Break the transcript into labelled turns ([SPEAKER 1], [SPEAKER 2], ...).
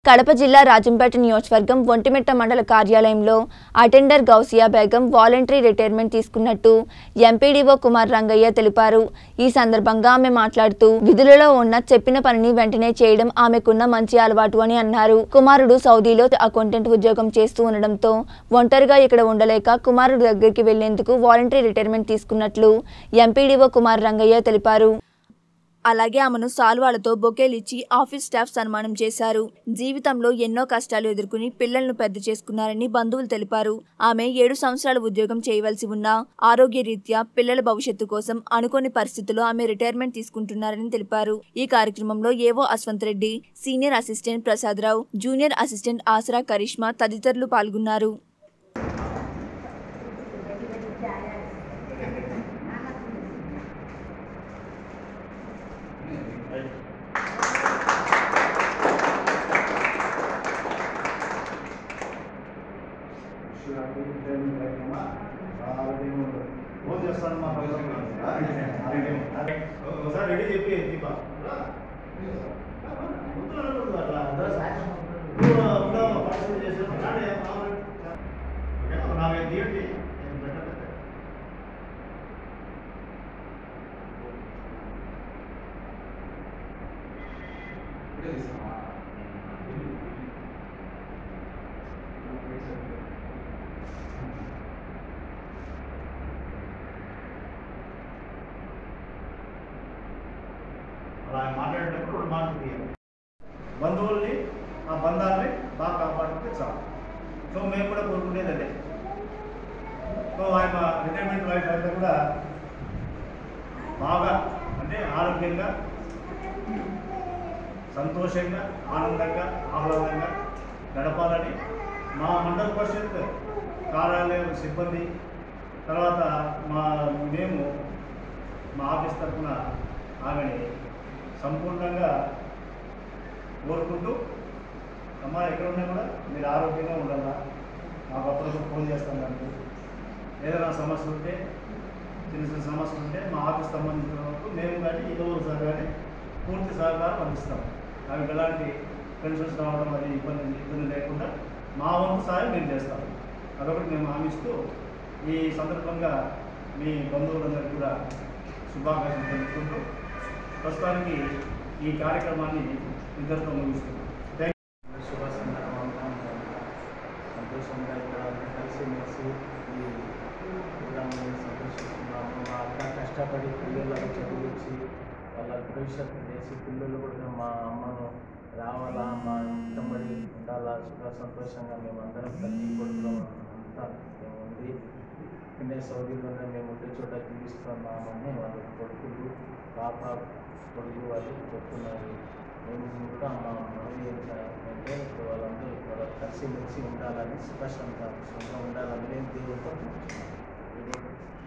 [SPEAKER 1] కడప జిల్లా రాజంపేట నియోజకవర్గం ఒంటిమిట్ట మండల కార్యాలయంలో attender Gausia Begum voluntary retirement తీసుకున్నట్టు ఎంపీడీఓ కుమార్ రంగయ్య తెలిపారు ఈ సందర్భంగా ఆమె మాట్లాడుతూ విధులలో ఉన్న చెప్పిన పనిని వెంటనే చేయడం ఆమెకున్న మంచి అలవాటు అని అన్నారు కుమారుడు సౌదీలో అకౌంటెంట్ ఉద్యోగం చేస్తూ ఉండడంతో ఒంటరిగా ఇక్కడ ఉండలేక కుమారుడు దగ్గరికి వెళ్లేందుకు వాలంటరీ రిటైర్మెంట్ తీసుకున్నట్లు ఎంపీడీఓ కుమార్ రంగయ్య తెలిపారు అలాగే ఆమెను సాల్వాలతో బొకేలిచ్చి ఆఫీస్ స్టాఫ్ సన్మానం చేశారు జీవితంలో ఎన్నో కష్టాలు ఎదుర్కొని పిల్లలను పెద్ద చేసుకున్నారని బంధువులు తెలిపారు ఆమె ఏడు సంవత్సరాల ఉద్యోగం చేయవలసి ఉన్నా ఆరోగ్య రీత్యా పిల్లల భవిష్యత్తు కోసం అనుకోని పరిస్థితుల్లో ఆమె రిటైర్మెంట్ తీసుకుంటున్నారని తెలిపారు ఈ కార్యక్రమంలో AO Ashwanth Reddy senior assistant Prasadarao junior assistant ఆసరా కరిష్మా తదితరులు పాల్గొన్నారు
[SPEAKER 2] ఫోన్ చేస్తాను మా ఒకసారి రెడీ చెప్పి దీప అట్లా పార్టిసిపేట్ చేసాను నాలుగైదు తీయండి నేను పెట్టలేదు అలా మాట్లాడేటప్పుడు రెండు మాటలు తీయాలి బంధువుల్ని ఆ బంధాలని బాగా కాపాడుకుంటే చాలు సో మేము కూడా కోరుకునేది అదే సో ఆయన రిటైర్మెంట్ లైఫ్ అయితే కూడా బాగా అంటే ఆరోగ్యంగా సంతోషంగా ఆనందంగా ఆహ్లాదంగా గడపాలని మా మండల పరిషత్ కార్యాలయం సిబ్బంది తర్వాత మా మేము మా ఆఫీస్ తరఫున ఆమెని సంపూర్ణంగా కోరుకుంటూ అమ్మ ఎక్కడ ఉన్నా కూడా మీరు ఆరోగ్యంగా ఉండాలా మాకు అప్పుడప్పుడు ఫోన్ చేస్తాం దానికి ఏదైనా సమస్య ఉంటే చిన్న చిన్న సమస్యలు ఉంటే మా ఆఫీస్ సంబంధించిన వరకు మేము కానీ ఏదో సార్ కానీ పూర్తి సహకారం అందిస్తాం ఆమెకు ఎలాంటి పెన్షన్స్ రావడం అది ఇబ్బంది ఇబ్బంది లేకుండా మా వంతు సాయం మేము చేస్తాం అదొకటి మేము హామీస్తూ ఈ సందర్భంగా మీ బంధువులందరికీ కూడా శుభాకాంక్షలు తెలుపుకుంటూ ప్రస్తుతానికి ఈ కార్యక్రమాన్ని ఇద్దరితో ముగిస్తున్నాం థ్యాంక్
[SPEAKER 3] శుభ సందర్భంగా సంతోషంగా ఇక్కడ కలిసిమెలిసి ఈ ప్రోగ్రాంని సంతోషిస్తున్నాము మా అక్క కష్టపడి పిల్లలకు చదివించి వాళ్ళ భవిష్యత్తు చేసి పిల్లలు కూడా మా అమ్మను రావాలా మా ఇంటబడి ఉండాలా సుఖ సంతోషంగా మేమందరం ప్రతి కొడుకులో అంతా మేము ఉంది కింద సౌదీలోనే మేము ఉండే చోట జీవిస్తున్నామని వాళ్ళ కొడుకులు పాప కొడుకు వాళ్ళు చెప్తున్నారు మేము కూడా మా మనవి ఏంటంటే వాళ్ళందరూ ఇక్కడ కలిసిమెలిసి ఉండాలని సుఖ సంతోషంగా ఉండాలని నేను దేవుడితో కోరుకుంటున్నాను.